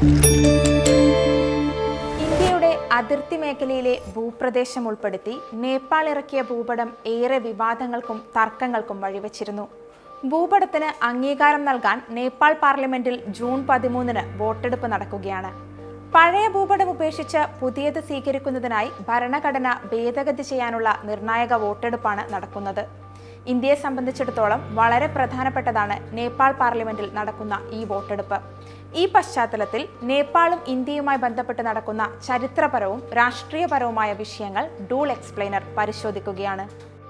ഇന്ത്യയുടെ അതിർത്തി മേഖലയിലെ ഭൂപ്രദേശം ഉൾപ്പെടുത്തി നേപ്പാൾ ഇറക്കിയ ഭൂപടം ഏറെ വിവാദങ്ങൾക്കും തർക്കങ്ങൾക്കും വഴിവെച്ചിരുന്നു ഭൂപടത്തിന് അംഗീകാരം നൽകാൻ നേപ്പാൾ പാർലമെന്റിൽ ജൂൺ പതിമൂന്നിന് വോട്ടെടുപ്പ് നടക്കുകയാണ് പഴയ ഭൂപടം ഉപേക്ഷിച്ച് പുതിയത് സ്വീകരിക്കുന്നതിനായി ഭരണഘടന ഭേദഗതി ചെയ്യാനുള്ള നിർണായക വോട്ടെടുപ്പാണ് നടക്കുന്നത് ഇന്ത്യയെ സംബന്ധിച്ചിടത്തോളം വളരെ പ്രധാനപ്പെട്ടതാണ് നേപ്പാൾ പാർലമെന്റിൽ നടക്കുന്ന ഈ വോട്ടെടുപ്പ് ഈ പശ്ചാത്തലത്തിൽ നേപ്പാളും ഇന്ത്യയുമായി ബന്ധപ്പെട്ട് നടക്കുന്ന ചരിത്രപരവും രാഷ്ട്രീയപരവുമായ വിഷയങ്ങൾ ഡൂൾ എക്സ്പ്ലെയിനർ പരിശോധിക്കുകയാണ്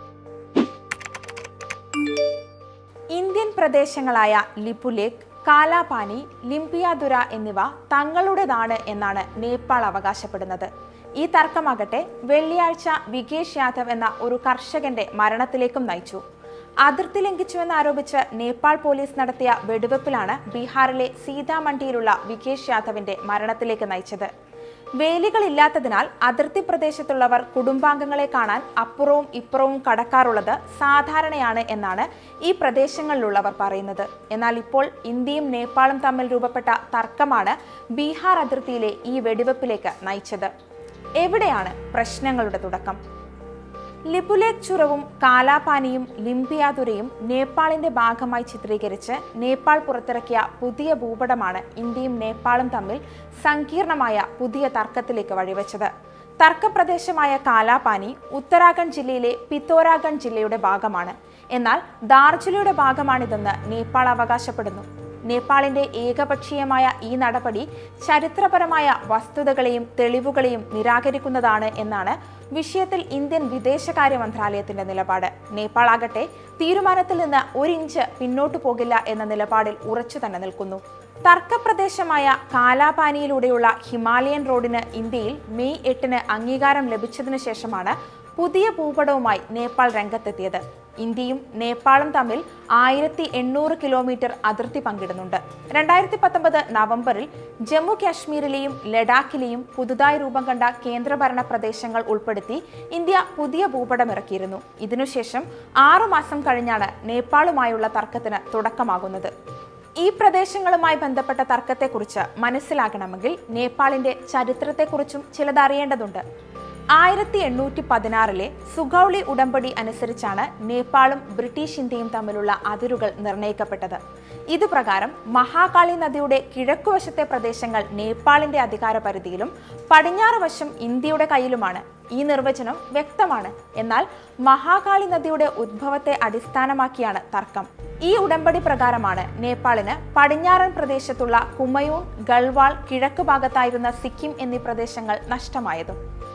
ഇന്ത്യൻ പ്രദേശങ്ങളായ ലിപുലേഖ് കാലാപാനി ലിംപിയാദുര എന്നിവ തങ്ങളുടേതാണ് എന്നാണ് നേപ്പാൾ അവകാശപ്പെടുന്നത് ഈ തർക്കമാകട്ടെ വെള്ളിയാഴ്ച വികേഷ് യാദവ് എന്ന ഒരു കർഷകന്റെ മരണത്തിലേക്കും നയിച്ചു അതിർത്തി ലംഘിച്ചുവെന്നാരോപിച്ച് നേപ്പാൾ പോലീസ് നടത്തിയ വെടിവെപ്പിലാണ് ബീഹാറിലെ സീതാമണ്ഡിയിലുള്ള വികേഷ് യാദവിന്റെ മരണത്തിലേക്ക് നയിച്ചത് വേലികളില്ലാത്തതിനാൽ അതിർത്തി പ്രദേശത്തുള്ളവർ കുടുംബാംഗങ്ങളെ കാണാൻ അപ്പുറവും ഇപ്പുറവും കടക്കാറുള്ളത് സാധാരണയാണ് എന്നാണ് ഈ പ്രദേശങ്ങളിലുള്ളവർ പറയുന്നത് എന്നാൽ ഇപ്പോൾ ഇന്ത്യയും നേപ്പാളും തമ്മിൽ രൂപപ്പെട്ട തർക്കമാണ് ബീഹാർ അതിർത്തിയിലെ ഈ വെടിവെപ്പിലേക്ക് നയിച്ചത് എവിടെയാണ് പ്രശ്നങ്ങളുടെ തുടക്കം ലിപുലേഖ് ചുരവും കാലാപാനിയും ലിംപിയാതുരയും നേപ്പാളിന്റെ ഭാഗമായി ചിത്രീകരിച്ച് നേപ്പാൾ പുറത്തിറക്കിയ പുതിയ ഭൂപടമാണ് ഇന്ത്യയും നേപ്പാളും തമ്മിൽ സങ്കീർണമായ പുതിയ തർക്കത്തിലേക്ക് വഴിവെച്ചത് തർക്കപ്രദേശമായ കാലാപാനി ഉത്തരാഖണ്ഡ് ജില്ലയിലെ പിത്തോരാഖണ്ഡ് ജില്ലയുടെ ഭാഗമാണ് എന്നാൽ ദാർജിലിയുടെ ഭാഗമാണിതെന്ന് നേപ്പാൾ അവകാശപ്പെടുന്നു നേപ്പാളിന്റെ ഏകപക്ഷീയമായ ഈ നടപടി ചരിത്രപരമായ വസ്തുതകളെയും തെളിവുകളെയും നിരാകരിക്കുന്നതാണ് എന്നാണ് വിഷയത്തിൽ ഇന്ത്യൻ വിദേശകാര്യ മന്ത്രാലയത്തിന്റെ നിലപാട് നേപ്പാൾ ആകട്ടെ തീരുമാനത്തിൽ നിന്ന് ഒരു ഇഞ്ച് പിന്നോട്ടു പോകില്ല എന്ന നിലപാടിൽ ഉറച്ചു തന്നെ നിൽക്കുന്നു തർക്കപ്രദേശമായ കാലാപാനിയിലൂടെയുള്ള ഹിമാലയൻ റോഡിന് ഇന്ത്യയിൽ മെയ് എട്ടിന് അംഗീകാരം ലഭിച്ചതിനു ശേഷമാണ് പുതിയ ഭൂപടവുമായി നേപ്പാൾ രംഗത്തെത്തിയത് ഇന്ത്യയും നേപ്പാളും തമ്മിൽ ആയിരത്തി എണ്ണൂറ് കിലോമീറ്റർ അതിർത്തി പങ്കിടുന്നുണ്ട് രണ്ടായിരത്തി പത്തൊമ്പത് നവംബറിൽ ജമ്മു കാശ്മീരിലെയും ലഡാക്കിലെയും പുതുതായി രൂപം കണ്ട കേന്ദ്രഭരണ പ്രദേശങ്ങൾ ഉൾപ്പെടുത്തി ഇന്ത്യ പുതിയ ഭൂപടം ഇറക്കിയിരുന്നു ഇതിനുശേഷം ആറു മാസം കഴിഞ്ഞാണ് നേപ്പാളുമായുള്ള തർക്കത്തിന് തുടക്കമാകുന്നത് ഈ പ്രദേശങ്ങളുമായി ബന്ധപ്പെട്ട തർക്കത്തെക്കുറിച്ച് മനസ്സിലാക്കണമെങ്കിൽ നേപ്പാളിന്റെ ചരിത്രത്തെക്കുറിച്ചും ചിലതറിയേണ്ടതുണ്ട് ആയിരത്തി എണ്ണൂറ്റി പതിനാറിലെ സുഗൌളി ഉടമ്പടി അനുസരിച്ചാണ് നേപ്പാളും ബ്രിട്ടീഷ് ഇന്ത്യയും തമ്മിലുള്ള അതിരുകൾ നിർണയിക്കപ്പെട്ടത് ഇതുപ്രകാരം മഹാകാളി നദിയുടെ കിഴക്കുവശത്തെ പ്രദേശങ്ങൾ നേപ്പാളിന്റെ അധികാര പരിധിയിലും പടിഞ്ഞാറ് വശം ഇന്ത്യയുടെ കയ്യിലുമാണ് ഈ നിർവചനം വ്യക്തമാണ് എന്നാൽ മഹാകാളി നദിയുടെ ഉദ്ഭവത്തെ അടിസ്ഥാനമാക്കിയാണ് തർക്കം ഈ ഉടമ്പടി പ്രകാരമാണ് നേപ്പാളിന് പടിഞ്ഞാറൻ പ്രദേശത്തുള്ള കുമയൂൺ ഗൾവാൾ കിഴക്ക് ഭാഗത്തായിരുന്ന സിക്കിം എന്നീ പ്രദേശങ്ങൾ നഷ്ടമായതും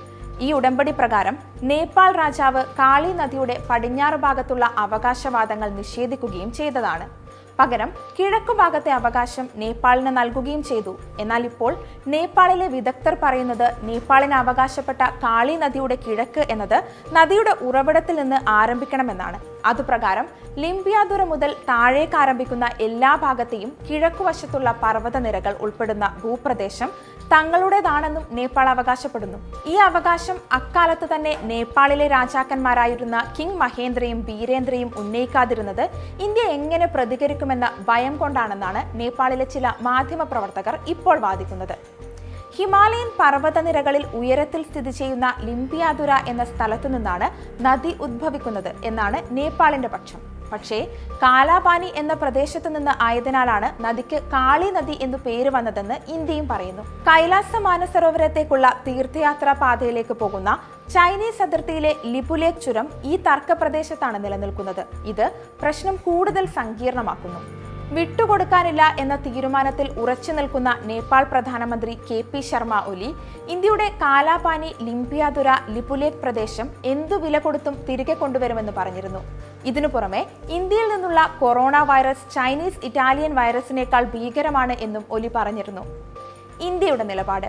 ഈ ഉടമ്പടി പ്രകാരം നേപ്പാൾ രാജാവ് കാളി നദിയുടെ പടിഞ്ഞാറ് ഭാഗത്തുള്ള അവകാശവാദങ്ങൾ നിഷേധിക്കുകയും ചെയ്തതാണ് പകരം കിഴക്കു ഭാഗത്തെ അവകാശം നേപ്പാളിന് നൽകുകയും ചെയ്തു എന്നാൽ ഇപ്പോൾ നേപ്പാളിലെ വിദഗ്ധർ പറയുന്നത് നേപ്പാളിന് അവകാശപ്പെട്ട കാളി നദിയുടെ കിഴക്ക് എന്നത് നദിയുടെ ഉറവിടത്തിൽ നിന്ന് ആരംഭിക്കണമെന്നാണ് അതുപ്രകാരം ലിംബിയാതുര മുതൽ താഴേക്ക് ആരംഭിക്കുന്ന എല്ലാ ഭാഗത്തെയും കിഴക്കുവശത്തുള്ള പർവ്വതനിരകൾ ഉൾപ്പെടുന്ന ഭൂപ്രദേശം തങ്ങളുടേതാണെന്നും നേപ്പാൾ അവകാശപ്പെടുന്നു ഈ അവകാശം അക്കാലത്ത് തന്നെ നേപ്പാളിലെ രാജാക്കന്മാരായിരുന്ന കിങ് മഹേന്ദ്രയും ബീരേന്ദ്രയും ഉന്നയിക്കാതിരുന്നത് ഇന്ത്യ എങ്ങനെ പ്രതികരിക്കുമെന്ന ഭയം കൊണ്ടാണെന്നാണ് നേപ്പാളിലെ ചില മാധ്യമപ്രവർത്തകർ ഇപ്പോൾ വാദിക്കുന്നത് ഹിമാലയൻ പർവ്വതനിരകളിൽ ഉയരത്തിൽ സ്ഥിതി ചെയ്യുന്ന ലിംപിയാതുര എന്ന സ്ഥലത്തു നിന്നാണ് നദി ഉദ്ഭവിക്കുന്നത് എന്നാണ് നേപ്പാളിന്റെ പക്ഷം പക്ഷേ കാലാപാനി എന്ന പ്രദേശത്തു നിന്ന് ആയതിനാലാണ് നദിക്ക് കാളി നദി എന്നു പേര് വന്നതെന്ന് ഇന്ത്യയും പറയുന്നു കൈലാസ മാനസരോവരത്തേക്കുള്ള തീർത്ഥയാത്രാ പാതയിലേക്ക് പോകുന്ന ചൈനീസ് അതിർത്തിയിലെ ലിപുലേഖ് ചുരം ഈ തർക്കപ്രദേശത്താണ് നിലനിൽക്കുന്നത് ഇത് പ്രശ്നം കൂടുതൽ സങ്കീർണമാക്കുന്നു വിട്ടുകൊടുക്കാനില്ല എന്ന തീരുമാനത്തിൽ ഉറച്ചു നിൽക്കുന്ന നേപ്പാൾ പ്രധാനമന്ത്രി കെ പി ശർമ്മ ഒലി ഇന്ത്യയുടെ കാലാപാനി ലിംപിയാതുര ലിപുലേഖ് പ്രദേശം എന്തു വില കൊടുത്തും തിരികെ കൊണ്ടുവരുമെന്ന് പറഞ്ഞിരുന്നു ഇതിനു പുറമെ ഇന്ത്യയിൽ നിന്നുള്ള കൊറോണ വൈറസ് ചൈനീസ് ഇറ്റാലിയൻ വൈറസിനേക്കാൾ ഭീകരമാണ് എന്നും ഒലി പറഞ്ഞിരുന്നു ഇന്ത്യയുടെ നിലപാട്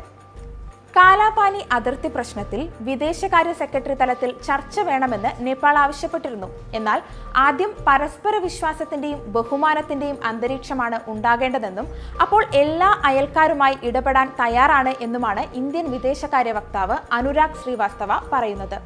കാലാപാനി അതിർത്തി പ്രശ്നത്തിൽ വിദേശകാര്യ സെക്രട്ടറി തലത്തിൽ ചർച്ച വേണമെന്ന് നേപ്പാൾ ആവശ്യപ്പെട്ടിരുന്നു എന്നാൽ ആദ്യം പരസ്പര വിശ്വാസത്തിന്റെയും ബഹുമാനത്തിന്റെയും അന്തരീക്ഷമാണ് ഉണ്ടാകേണ്ടതെന്നും അപ്പോൾ എല്ലാ അയൽക്കാരുമായി ഇടപെടാൻ തയ്യാറാണ് എന്നുമാണ് ഇന്ത്യൻ വിദേശകാര്യ വക്താവ് അനുരാഗ് ശ്രീവാസ്തവ പറയുന്നത്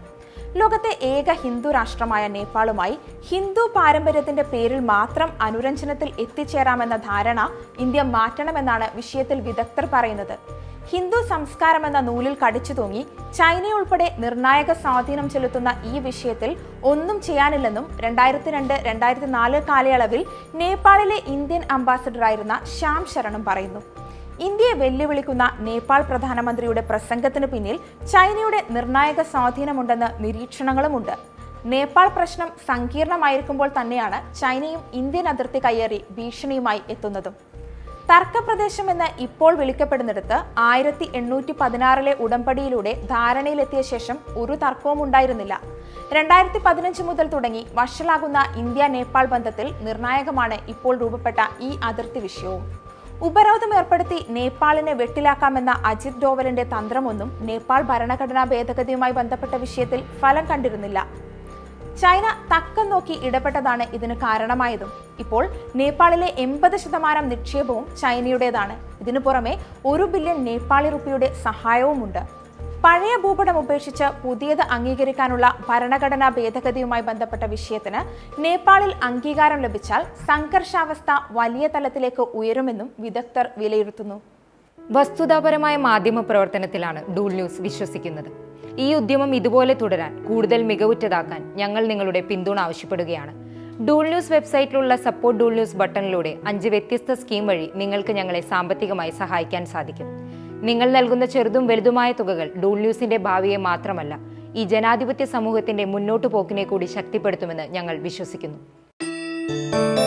ലോകത്തെ ഏക ഹിന്ദു രാഷ്ട്രമായ നേപ്പാളുമായി ഹിന്ദു പാരമ്പര്യത്തിന്റെ പേരിൽ മാത്രം അനുരഞ്ജനത്തിൽ എത്തിച്ചേരാമെന്ന ധാരണ ഇന്ത്യ മാറ്റണമെന്നാണ് വിഷയത്തിൽ വിദഗ്ധർ പറയുന്നത് ഹിന്ദു സംസ്കാരമെന്ന നൂലിൽ കടിച്ചു തൂങ്ങി ചൈനയുൾപ്പെടെ നിർണായക സ്വാധീനം ചെലുത്തുന്ന ഈ വിഷയത്തിൽ ഒന്നും ചെയ്യാനില്ലെന്നും രണ്ടായിരത്തി രണ്ട് രണ്ടായിരത്തി നാല് കാലയളവിൽ നേപ്പാളിലെ ഇന്ത്യൻ അംബാസഡറായിരുന്ന ശ്യാം ശരണും പറയുന്നു ഇന്ത്യയെ വെല്ലുവിളിക്കുന്ന നേപ്പാൾ പ്രധാനമന്ത്രിയുടെ പ്രസംഗത്തിന് പിന്നിൽ ചൈനയുടെ നിർണായക സ്വാധീനമുണ്ടെന്ന് നിരീക്ഷണങ്ങളുമുണ്ട് നേപ്പാൾ പ്രശ്നം സങ്കീർണമായിരിക്കുമ്പോൾ തന്നെയാണ് ചൈനയും ഇന്ത്യൻ അതിർത്തി കയ്യേറി ഭീഷണിയുമായി എത്തുന്നതും തർക്കപ്രദേശം എന്ന് ഇപ്പോൾ വിളിക്കപ്പെടുന്നിടത്ത് ആയിരത്തി എണ്ണൂറ്റി പതിനാറിലെ ഉടമ്പടിയിലൂടെ ധാരണയിലെത്തിയ ശേഷം ഒരു തർക്കവും ഉണ്ടായിരുന്നില്ല രണ്ടായിരത്തി പതിനഞ്ച് മുതൽ തുടങ്ങി വഷളാകുന്ന ഇന്ത്യ നേപ്പാൾ ബന്ധത്തിൽ നിർണായകമാണ് ഇപ്പോൾ രൂപപ്പെട്ട ഈ അതിർത്തി വിഷയവും ഉപരോധം ഏർപ്പെടുത്തി നേപ്പാളിനെ വെട്ടിലാക്കാമെന്ന അജിത് ഡോവലിന്റെ തന്ത്രമൊന്നും നേപ്പാൾ ഭരണഘടനാ ഭേദഗതിയുമായി ബന്ധപ്പെട്ട വിഷയത്തിൽ ഫലം കണ്ടിരുന്നില്ല ചൈന തക്കം നോക്കി ഇടപെട്ടതാണ് ഇതിന് കാരണമായതും ഇപ്പോൾ നേപ്പാളിലെ എൺപത് ശതമാനം നിക്ഷേപവും ചൈനയുടേതാണ് ഇതിനു പുറമെ ഒരു ബില്യൺ നേപ്പാളി റുപ്പിയുടെ സഹായവുമുണ്ട് പഴയ ഭൂപടം ഉപേക്ഷിച്ച് പുതിയത് അംഗീകരിക്കാനുള്ള ഭരണഘടനാ ഭേദഗതിയുമായി ബന്ധപ്പെട്ട വിഷയത്തിന് നേപ്പാളിൽ അംഗീകാരം ലഭിച്ചാൽ സംഘർഷാവസ്ഥ വലിയ തലത്തിലേക്ക് ഉയരുമെന്നും വിദഗ്ധർ വിലയിരുത്തുന്നു വസ്തുതാപരമായ മാധ്യമ പ്രവർത്തനത്തിലാണ് ഡൂൾ ന്യൂസ് വിശ്വസിക്കുന്നത് ഈ ഉദ്യമം ഇതുപോലെ തുടരാൻ കൂടുതൽ മികവുറ്റതാക്കാൻ ഞങ്ങൾ നിങ്ങളുടെ പിന്തുണ ആവശ്യപ്പെടുകയാണ് ഡൂൾ ന്യൂസ് വെബ്സൈറ്റിലുള്ള സപ്പോർട്ട് ഡൂൾ ന്യൂസ് ബട്ടണിലൂടെ അഞ്ച് വ്യത്യസ്ത സ്കീം വഴി നിങ്ങൾക്ക് ഞങ്ങളെ സാമ്പത്തികമായി സഹായിക്കാൻ സാധിക്കും നിങ്ങൾ നൽകുന്ന ചെറുതും വലുതുമായ തുകകൾ ഡൂൾ ന്യൂസിന്റെ ഭാവിയെ മാത്രമല്ല ഈ ജനാധിപത്യ സമൂഹത്തിന്റെ മുന്നോട്ടു പോക്കിനെ കൂടി ശക്തിപ്പെടുത്തുമെന്ന് ഞങ്ങൾ വിശ്വസിക്കുന്നു